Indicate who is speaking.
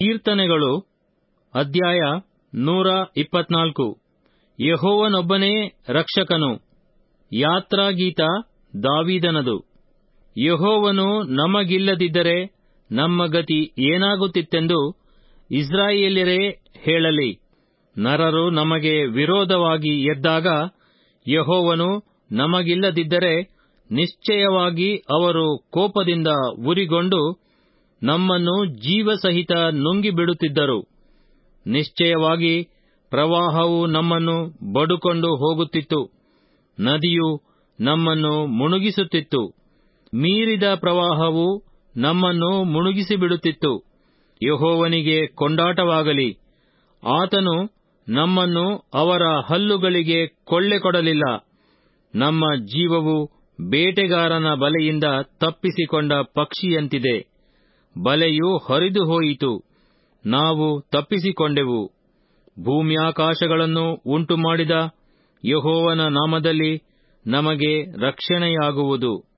Speaker 1: ಕೀರ್ತನೆಗಳು ಅಧ್ಯಾಯ ನೂರ ಇಪ್ಪತ್ನಾಲ್ಕು ಯಹೋವನೊಬ್ಬನೇ ರಕ್ಷಕನು ಯಾತ್ರಾಗೀತ ದಾವೀದನದು ಯಹೋವನು ನಮಗಿಲ್ಲದಿದ್ದರೆ ನಮ್ಮ ಗತಿ ಏನಾಗುತ್ತಿತ್ತೆಂದು ಇಸ್ರಾಯೇಲ್ಯರೇ ಹೇಳಲಿ ನರರು ನಮಗೆ ವಿರೋಧವಾಗಿ ಎದ್ದಾಗ ಯಹೋವನು ನಮಗಿಲ್ಲದಿದ್ದರೆ ನಿಶ್ಚಯವಾಗಿ ಅವರು ಕೋಪದಿಂದ ಉರಿಗೊಂಡು ನಮ್ಮನ್ನು ಜೀವಸಹಿತ ನುಂಗಿಬಿಡುತ್ತಿದ್ದರು ನಿಶ್ಚಯವಾಗಿ ಪ್ರವಾಹವು ನಮ್ಮನ್ನು ಬಡುಕೊಂಡು ಹೋಗುತ್ತಿತ್ತು ನದಿಯು ನಮ್ಮನ್ನು ಮುಳುಗಿಸುತ್ತಿತ್ತು ಮೀರಿದ ಪ್ರವಾಹವು ನಮ್ಮನ್ನು ಮುಳುಗಿಸಿಬಿಡುತ್ತಿತ್ತು ಯಹೋವನಿಗೆ ಕೊಂಡಾಟವಾಗಲಿ ಆತನು ನಮ್ಮನ್ನು ಅವರ ಹಲ್ಲುಗಳಿಗೆ ಕೊಳ್ಳೆ ಕೊಡಲಿಲ್ಲ ನಮ್ಮ ಜೀವವು ಬೇಟೆಗಾರನ ಬಲೆಯಿಂದ ತಪ್ಪಿಸಿಕೊಂಡ ಪಕ್ಷಿಯಂತಿದೆ ಬಲೆಯು ಹರಿದು ಹೋಯಿತು ನಾವು ತಪ್ಪಿಸಿಕೊಂಡೆವು ಭೂಮ್ಯಾಕಾಶಗಳನ್ನು ಉಂಟುಮಾಡಿದ ಯಹೋವನ ನಾಮದಲ್ಲಿ ನಮಗೆ ರಕ್ಷಣೆಯಾಗುವುದು